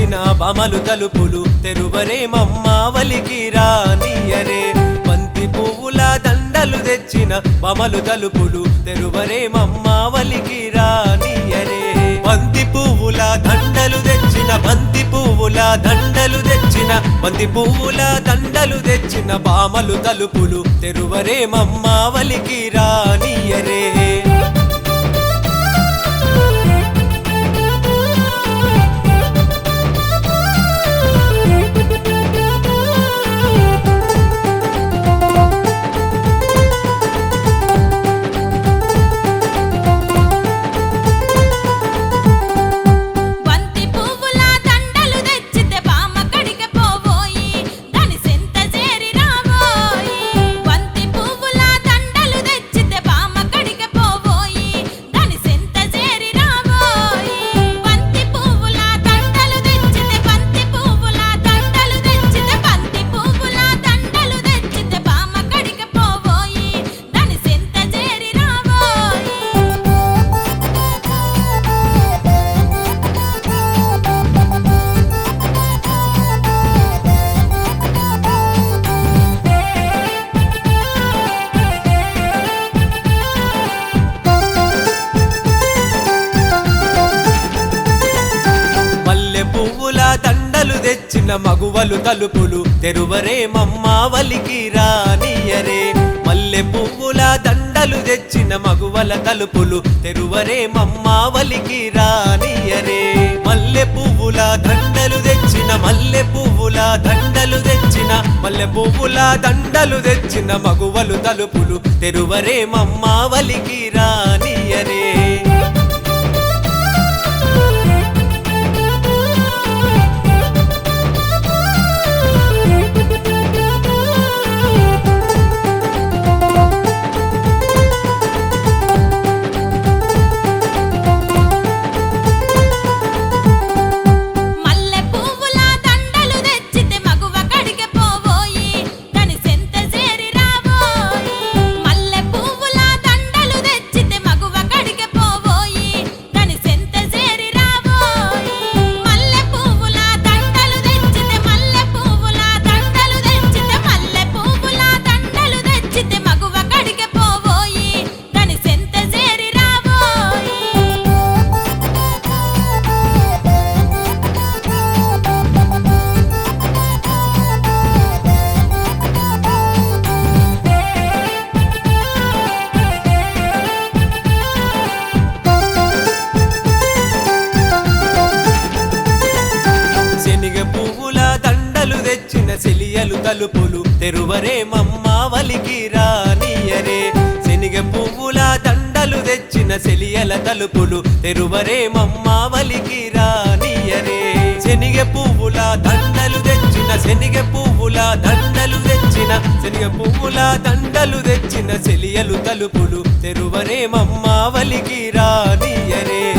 తెచ్చిన బమలు తలుపులు తెరువరే మమ్మావలికి రానియరే బంతి పువ్వుల దండలు తెచ్చిన బమలు తలుపులు తెరువరే మమ్మావలికి రానియరే బంతి పువ్వుల దండలు తెచ్చిన బంతి పువ్వుల దండలు తెచ్చిన బంతి పువ్వుల దండలు తెచ్చిన బామలు తలుపులు తెరువరే మమ్మావలికి రానియరే బంతి పువ్వుల దండలు తెచ్చితే బామ్మ కడిగ పోవోయి దాని సెంత చేరి రావోయి బంతి పువ్వుల దండలు తెచ్చితే బామ్మ కడిగ పోవోయి దాని సెంత చేరి రావోయి బంతి పువ్వుల దండలు తెచ్చితే బంతి పువ్వుల దండలు తెచ్చితే బంతి పువ్వుల దండలు తెచ్చితే బామ్మ కడిగ పోవోయి దాని సెంత చేరి రావోయి మల్లె పువ్వుల దండలు తెచ్చిన మగువలు తలుపులు తెరువరే మమ్మావలికి రానియరే మల్లె పువ్వుల దండలు తెచ్చిన మగువల తలుపులు తెరువరే మమ్మావలికి రానియరే మల్లె పువ్వుల దండలు తెచ్చిన మల్లె పువ్వుల దండలు తెచ్చిన మల్లె పువ్వుల దండలు తెచ్చిన మగువలు తలుపులు తెరువరే మమ్మావలికి రానియరే మల్లె పువ్వుల దండలు తెచ్చితే మగువ కడిగ పోవోయి దాని సెంత చేరి రావోయి మల్లె పువ్వుల దండలు తెచ్చితే మగువ కడిగ పోవోయి దాని సెంత చేరి రావోయి మల్లె పువ్వుల దండలు తెచ్చితే మల్లె పువ్వుల దండలు తెచ్చితే మల్లె పువ్వుల దండలు తెచ్చితే మగువ కడిగ పోవోయి దాని సెంత చేరి రావోయి శనిగ పువ్వుల దండలు తెచ్చిన సెలియలు తలుపులు తెరువరే మమ్మావలికి రానియరే శనిగ పువ్వుల దండలు తెచ్చిన సెలియల తలుపులు తెరువరే మమ్మావలికి రానియరే శనిగ పువ్వుల దండలు తెచ్చిన శనిగ పువ్వుల దండలు తెచ్చిన శనిగ పువ్వుల దండలు తెచ్చిన సెలియలు తలుపులు తెరువరే మమ్మావలికి రానియరే